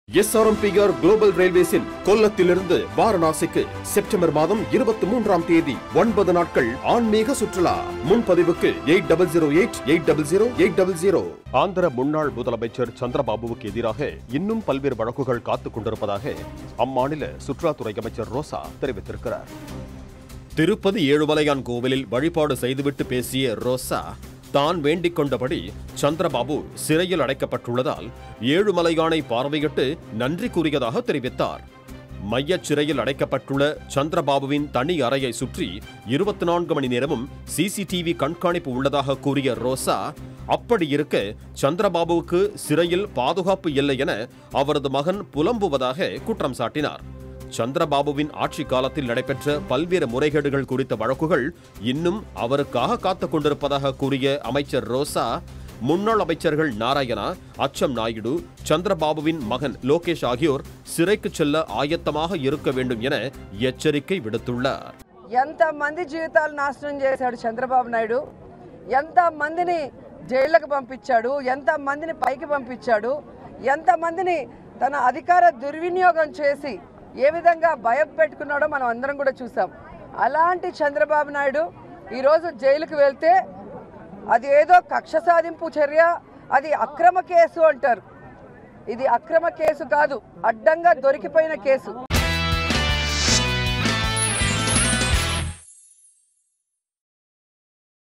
SRMPR global ரயில்வேஸின் கொல்லத்திலிருந்து வாரணாசிக்கு செப்டம்பர் மாதம் இருபத்தி மூன்றாம் தேதி ஒன்பது நாட்கள் ஆன்மீக சுற்றுலா முன்பதிவுக்கு eight double zero eight eight double zero eight double zero Andhra முன்னாள் முதலமைச்சர் சந்திரபாபுவுக்கு எதிராக இன்னும் பல்வேறு வழக்குகள் காத்துக் கொண்டிருப்பதாக அம்மாநில சுற்றுலாத்துறை அமைச்சர் ரோசா தெரிவித்திருக்கிறார் திருப்பதி ஏழுமலையான் கோவிலில் வழிபாடு செய்துவிட்டு பேசிய ரோசா தான் வேண்டிக் கொண்டபடி சந்திரபாபு சிறையில் அடைக்கப்பட்டுள்ளதால் ஏழுமலையானை பார்வையிட்டு நன்றி கூறியதாக தெரிவித்தார் மையச் சிறையில் அடைக்கப்பட்டுள்ள சந்திரபாபுவின் தனி அறையை சுற்றி இருபத்தி நான்கு மணி நேரமும் சிசிடிவி கண்காணிப்பு உள்ளதாக கூறிய ரோசா அப்படி இருக்க சந்திரபாபுவுக்கு சிறையில் பாதுகாப்பு இல்லை என அவரது மகன் புலம்புவதாக குற்றம் சாட்டினார் சந்திரபாபுவின் ஆட்சி காலத்தில் நடைபெற்ற பல்வேறு முறைகேடுகள் குறித்த வழக்குகள் இன்னும் அவருக்காக காத்துக் கொண்டிருப்பதாக கூறிய அமைச்சர் ரோசா முன்னாள் அமைச்சர்கள் நாராயணா அச்சம் நாயுடு சந்திரபாபுவின் மகன் லோகேஷ் ஆகியோர் சிறைக்கு செல்ல ஆயத்தமாக இருக்க வேண்டும் என எச்சரிக்கை விடுத்துள்ளார் ఎంత మంది జీవితాలు నాశనం చేశాడు చంద్రబాబు నాయుడు ఎంత మందిని జైళ్ళకు పంపించాడు ఎంత మందిని పైకి పంపించాడు ఎంత మందిని తన అధికార దుర్వినియోగం చేసి ఏ విధంగా భయం పెట్టుకున్నాడో మనం అందరం కూడా చూసాం అలాంటి చంద్రబాబు నాయుడు ఈరోజు జైలుకు వెళ్తే అది ఏదో కక్ష సాధింపు చర్య అది అక్రమ కేసు అంటారు ఇది అక్రమ కేసు కాదు అడ్డంగా దొరికిపోయిన కేసు